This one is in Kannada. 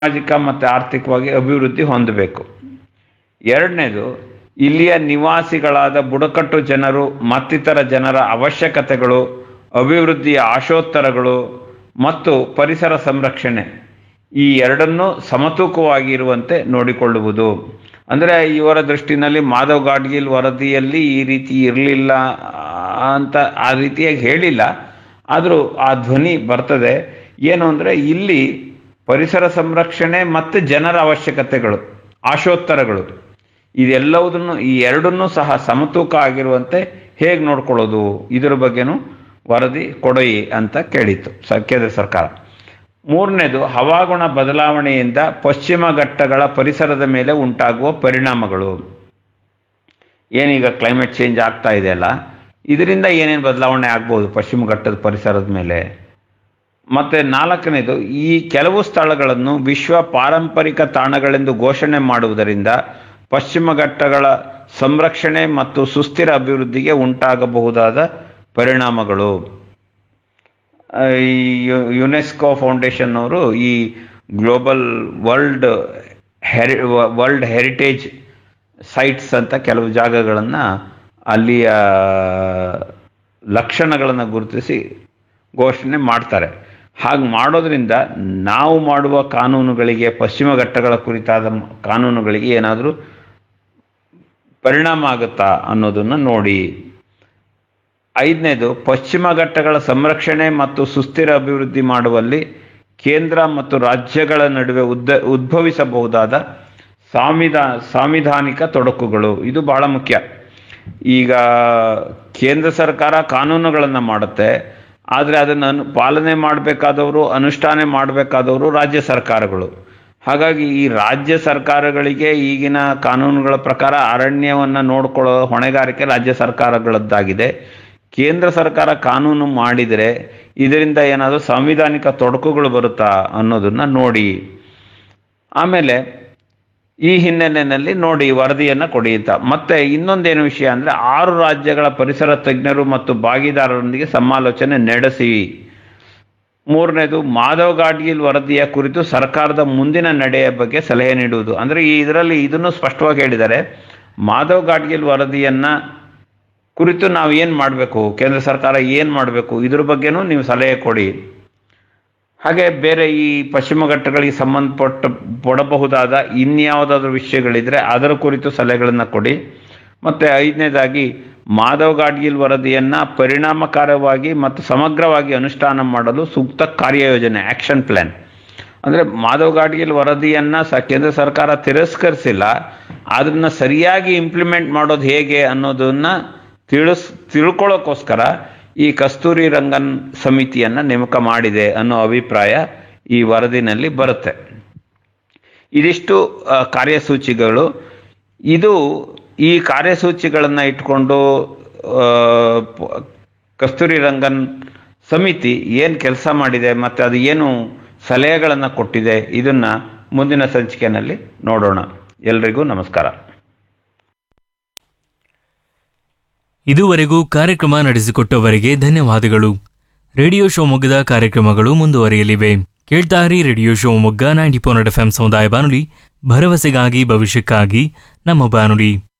ಸಾಮಾಜಿಕ ಮತ್ತು ಆರ್ಥಿಕವಾಗಿ ಅಭಿವೃದ್ಧಿ ಹೊಂದಬೇಕು ಎರಡನೇದು ಇಲ್ಲಿಯ ನಿವಾಸಿಗಳಾದ ಬುಡಕಟ್ಟು ಜನರು ಮತ್ತಿತರ ಜನರ ಅವಶ್ಯಕತೆಗಳು ಅಭಿವೃದ್ಧಿಯ ಆಶೋತ್ತರಗಳು ಮತ್ತು ಪರಿಸರ ಸಂರಕ್ಷಣೆ ಈ ಎರಡನ್ನೂ ಸಮತೂಕವಾಗಿರುವಂತೆ ನೋಡಿಕೊಳ್ಳುವುದು ಅಂದರೆ ಇವರ ದೃಷ್ಟಿನಲ್ಲಿ ಮಾಧವ್ ಗಾಡ್ಗಿಲ್ ವರದಿಯಲ್ಲಿ ಈ ರೀತಿ ಇರಲಿಲ್ಲ ಅಂತ ಆ ರೀತಿಯಾಗಿ ಹೇಳಿಲ್ಲ ಆದರೂ ಆ ಧ್ವನಿ ಬರ್ತದೆ ಏನು ಅಂದರೆ ಇಲ್ಲಿ ಪರಿಸರ ಸಂರಕ್ಷಣೆ ಮತ್ತು ಜನರ ಅವಶ್ಯಕತೆಗಳು ಆಶೋತ್ತರಗಳು ಇದೆಲ್ಲವುದನ್ನು ಈ ಎರಡನ್ನೂ ಸಹ ಸಮತೂಕ ಆಗಿರುವಂತೆ ಹೇಗೆ ನೋಡ್ಕೊಳ್ಳೋದು ಇದರ ಬಗ್ಗೆನೂ ವರದಿ ಕೊಡೊಯಿ ಅಂತ ಕೇಳಿತ್ತು ಸ ಕೇಂದ್ರ ಸರ್ಕಾರ ಮೂರನೇದು ಹವಾಗುಣ ಬದಲಾವಣೆಯಿಂದ ಪಶ್ಚಿಮ ಘಟ್ಟಗಳ ಪರಿಸರದ ಮೇಲೆ ಉಂಟಾಗುವ ಪರಿಣಾಮಗಳು ಏನೀಗ ಕ್ಲೈಮೇಟ್ ಚೇಂಜ್ ಆಗ್ತಾ ಇದೆಯಲ್ಲ ಇದರಿಂದ ಏನೇನು ಬದಲಾವಣೆ ಆಗ್ಬೋದು ಪಶ್ಚಿಮ ಘಟ್ಟದ ಪರಿಸರದ ಮೇಲೆ ಮತ್ತು ನಾಲ್ಕನೇದು ಈ ಕೆಲವು ಸ್ಥಳಗಳನ್ನು ವಿಶ್ವ ಪಾರಂಪರಿಕ ತಾಣಗಳೆಂದು ಘೋಷಣೆ ಮಾಡುವುದರಿಂದ ಪಶ್ಚಿಮ ಘಟ್ಟಗಳ ಸಂರಕ್ಷಣೆ ಮತ್ತು ಸುಸ್ಥಿರ ಅಭಿವೃದ್ಧಿಗೆ ಉಂಟಾಗಬಹುದಾದ ಪರಿಣಾಮಗಳು ಆ, ಈ ಯು- ಯುನೆಸ್ಕೋ ಫೌಂಡೇಶನ್ ಅವರು ಈ global world heri world heritage sites ಅಂತ ಕೆಲವು ಜಾಗಗಳನ್ನು ಅಲ್ಲಿಯ ಲಕ್ಷಣಗಳನ್ನು ಗುರುತಿಸಿ ಘೋಷಣೆ ಮಾಡ್ತಾರೆ ಹಾಗೆ ಮಾಡೋದ್ರಿಂದ ನಾವು ಮಾಡುವ ಕಾನೂನುಗಳಿಗೆ ಪಶ್ಚಿಮ ಘಟ್ಟಗಳ ಕುರಿತಾದ ಮ್- ಕಾನೂನುಗಳಿಗೆ ಏನಾದರೂ ಪರಿಣಾಮ ಆಗುತ್ತಾ ಅನ್ನೋದನ್ನು ನೋಡಿ ಐದನೇದು ಪಶ್ಚಿಮ ಘಟ್ಟಗಳ ಸಂರಕ್ಷಣೆ ಮತ್ತು ಸುಸ್ಥಿರ ಅಭಿವೃದ್ಧಿ ಮಾಡುವಲ್ಲಿ ಕೇಂದ್ರ ಮತ್ತು ರಾಜ್ಯಗಳ ನಡುವೆ ಉದ್ದ ಉದ್ಭವಿಸಬಹುದಾದ ಸಾಂವಿಧಾ ಸಾಂವಿಧಾನಿಕ ತೊಡಕುಗಳು ಇದು ಬಹಳ ಮುಖ್ಯ ಈಗ ಕೇಂದ್ರ ಸರ್ಕಾರ ಕಾನೂನುಗಳನ್ನು ಮಾಡುತ್ತೆ ಆದರೆ ಅದನ್ನು ಅನು ಪಾಲನೆ ಮಾಡಬೇಕಾದವರು ಅನುಷ್ಠಾನ ಮಾಡಬೇಕಾದವರು ರಾಜ್ಯ ಸರ್ಕಾರಗಳು ಹಾಗಾಗಿ ಈ ರಾಜ್ಯ ಸರ್ಕಾರಗಳಿಗೆ ಈಗಿನ ಕಾನೂನುಗಳ ಪ್ರಕಾರ ಅರಣ್ಯವನ್ನು ನೋಡ್ಕೊಳ್ಳೋ ಹೊಣೆಗಾರಿಕೆ ರಾಜ್ಯ ಸರ್ಕಾರಗಳದ್ದಾಗಿದೆ ಕೇಂದ್ರ ಸರ್ಕಾರ ಕಾನೂನು ಮಾಡಿದರೆ ಇದರಿಂದ ಏನಾದರೂ ಸಾಂವಿಧಾನಿಕ ತೊಡಕುಗಳು ಬರುತ್ತಾ ಅನ್ನೋದನ್ನ ನೋಡಿ ಆಮೇಲೆ ಈ ಹಿನ್ನೆಲೆಯಲ್ಲಿ ನೋಡಿ ವರದಿಯನ್ನು ಕೊಡಿ ಅಂತ ಮತ್ತೆ ಇನ್ನೊಂದೇನು ವಿಷಯ ಅಂದರೆ ಆರು ರಾಜ್ಯಗಳ ಪರಿಸರ ತಜ್ಞರು ಮತ್ತು ಭಾಗಿದಾರರೊಂದಿಗೆ ಸಮಾಲೋಚನೆ ನಡೆಸಿ ಮೂರನೇದು ಮಾಧವ್ ಗಾಡ್ಗಿಲ್ ವರದಿಯ ಕುರಿತು ಸರ್ಕಾರದ ಮುಂದಿನ ನಡೆಯ ಬಗ್ಗೆ ಸಲಹೆ ನೀಡುವುದು ಅಂದರೆ ಈ ಇದರಲ್ಲಿ ಇದನ್ನು ಸ್ಪಷ್ಟವಾಗಿ ಹೇಳಿದ್ದಾರೆ ಮಾಧವ್ ಗಾಡ್ಗಿಲ್ ವರದಿಯನ್ನ ಕುರಿತು ನಾವು ಏನು ಮಾಡಬೇಕು ಕೇಂದ್ರ ಸರ್ಕಾರ ಏನು ಮಾಡಬೇಕು ಇದ್ರ ಬಗ್ಗೆನೂ ನೀವು ಸಲಹೆ ಕೊಡಿ ಹಾಗೆ ಬೇರೆ ಈ ಪಶ್ಚಿಮ ಘಟ್ಟಗಳಿಗೆ ಸಂಬಂಧಪಟ್ಟ ಪಡಬಹುದಾದ ಇನ್ಯಾವುದಾದ್ರೂ ವಿಷಯಗಳಿದ್ರೆ ಅದರ ಕುರಿತು ಸಲಹೆಗಳನ್ನು ಕೊಡಿ ಮತ್ತು ಐದನೇದಾಗಿ ಮಾಧವ್ ಗಾಡ್ಗಿಲ್ ವರದಿಯನ್ನು ಪರಿಣಾಮಕಾರವಾಗಿ ಮತ್ತು ಸಮಗ್ರವಾಗಿ ಅನುಷ್ಠಾನ ಮಾಡಲು ಸೂಕ್ತ ಕಾರ್ಯಯೋಜನೆ ಆ್ಯಕ್ಷನ್ ಪ್ಲ್ಯಾನ್ ಅಂದರೆ ಮಾಧವ್ ಗಾಡ್ಗಿಲ್ ವರದಿಯನ್ನು ಸ ಕೇಂದ್ರ ಸರ್ಕಾರ ತಿರಸ್ಕರಿಸಿಲ್ಲ ಅದನ್ನು ಸರಿಯಾಗಿ ಇಂಪ್ಲಿಮೆಂಟ್ ಮಾಡೋದು ಹೇಗೆ ಅನ್ನೋದನ್ನು ತಿಳಿಸ್ ತಿಳ್ಕೊಳ್ಳೋಕ್ಕೋಸ್ಕರ ಈ ಕಸ್ತೂರಿ ರಂಗನ್ ಸಮಿತಿಯನ್ನು ನೇಮಕ ಮಾಡಿದೆ ಅನ್ನೋ ಅಭಿಪ್ರಾಯ ಈ ವರದಿನಲ್ಲಿ ಬರುತ್ತೆ ಇದಿಷ್ಟು ಆ, ಕಾರ್ಯಸೂಚಿಗಳು ಇದು ಈ ಕಾರ್ಯಸೂಚಿಗಳನ್ನು ಇಟ್ಕೊಂಡು ಆ, ಪ- ಕಸ್ತೂರಿ ರಂಗನ್ ಸಮಿತಿ ಏನು ಕೆಲಸ ಮಾಡಿದೆ ಮತ್ತು ಅದು ಏನು ಸಲಹೆಗಳನ್ನು ಕೊಟ್ಟಿದೆ ಇದನ್ನು ಮುಂದಿನ ಸಂಚಿಕೆಯಲ್ಲಿ ನೋಡೋಣ ಎಲ್ರಿಗೂ ನಮಸ್ಕಾರ ಇದುವರೆಗೂ ಕಾರ್ಯಕ್ರಮ ನಡೆಸಿಕೊಟ್ಟವರಿಗೆ ಧನ್ಯವಾದಗಳು ರೇಡಿಯೋ ಶಿವಮೊಗ್ಗದ ಕಾರ್ಯಕ್ರಮಗಳು ಮುಂದುವರಿಯಲಿವೆ ಕೇಳ್ತಾರಿ radio Shivamogga ninety four F M ಸಮುದಾಯ ಬಾನುಲಿ ಭರವಸೆಗಾಗಿ ಭವಿಷ್ಯಕ್ಕಾಗಿ ನಮ್ಮ ಬಾನುಲಿ